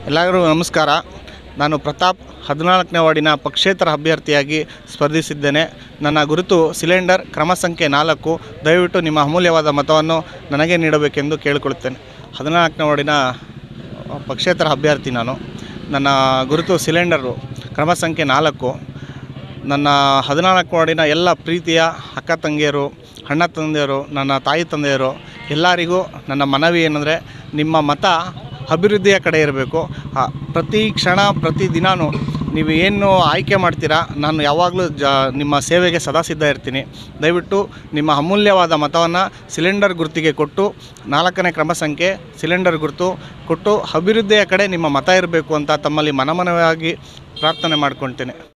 ಎಲ್ಲರಿಗೂ ನಮಸ್ಕಾರ ನಾನು ಪ್ರತಾಪ್ ಹದಿನಾಲ್ಕನೇ ವಾರ್ಡಿನ ಪಕ್ಷೇತರ ಅಭ್ಯರ್ಥಿಯಾಗಿ ಸ್ಪರ್ಧಿಸಿದ್ದೇನೆ ನನ್ನ ಗುರುತು ಸಿಲಿಂಡರ್ ಕ್ರಮ ಸಂಖ್ಯೆ ನಾಲ್ಕು ದಯವಿಟ್ಟು ನಿಮ್ಮ ಅಮೂಲ್ಯವಾದ ಮತವನ್ನು ನನಗೆ ನೀಡಬೇಕೆಂದು ಕೇಳಿಕೊಳ್ಳುತ್ತೇನೆ ಹದಿನಾಲ್ಕನೇ ವಾರ್ಡಿನ ಪಕ್ಷೇತರ ಅಭ್ಯರ್ಥಿ ನಾನು ನನ್ನ ಗುರುತು ಸಿಲಿಂಡರು ಕ್ರಮ ಸಂಖ್ಯೆ ನಾಲ್ಕು ನನ್ನ ಹದಿನಾಲ್ಕು ವಾರ್ಡಿನ ಎಲ್ಲ ಪ್ರೀತಿಯ ಅಕ್ಕ ತಂಗಿಯರು ಅಣ್ಣ ತಂದೆಯರು ನನ್ನ ತಾಯಿ ತಂದೆಯರು ಎಲ್ಲರಿಗೂ ನನ್ನ ಮನವಿ ಏನಂದರೆ ನಿಮ್ಮ ಮತ ಅಭಿವೃದ್ಧಿಯ ಕಡೆ ಇರಬೇಕು ಆ, ಪ್ರತಿ ಕ್ಷಣ ಪ್ರತಿ ದಿನಾನೂ ನೀವು ಏನು ಆಯ್ಕೆ ಮಾಡ್ತೀರಾ ನಾನು ಯಾವಾಗಲೂ ಜ ನಿಮ್ಮ ಸೇವೆಗೆ ಸದಾ ಸಿದ್ಧ ಇರ್ತೀನಿ ದಯವಿಟ್ಟು ನಿಮ್ಮ ಅಮೂಲ್ಯವಾದ ಮತವನ್ನು ಸಿಲಿಂಡರ್ ಗುರುತಿಗೆ ಕೊಟ್ಟು ನಾಲ್ಕನೇ ಕ್ರಮ ಸಂಖ್ಯೆ ಸಿಲಿಂಡರ್ ಗುರುತು ಕೊಟ್ಟು ಅಭಿವೃದ್ಧಿಯ ಕಡೆ ನಿಮ್ಮ ಮತ ಇರಬೇಕು ಅಂತ ತಮ್ಮಲ್ಲಿ ಮನಮನವಾಗಿ ಪ್ರಾರ್ಥನೆ ಮಾಡ್ಕೊಳ್ತೇನೆ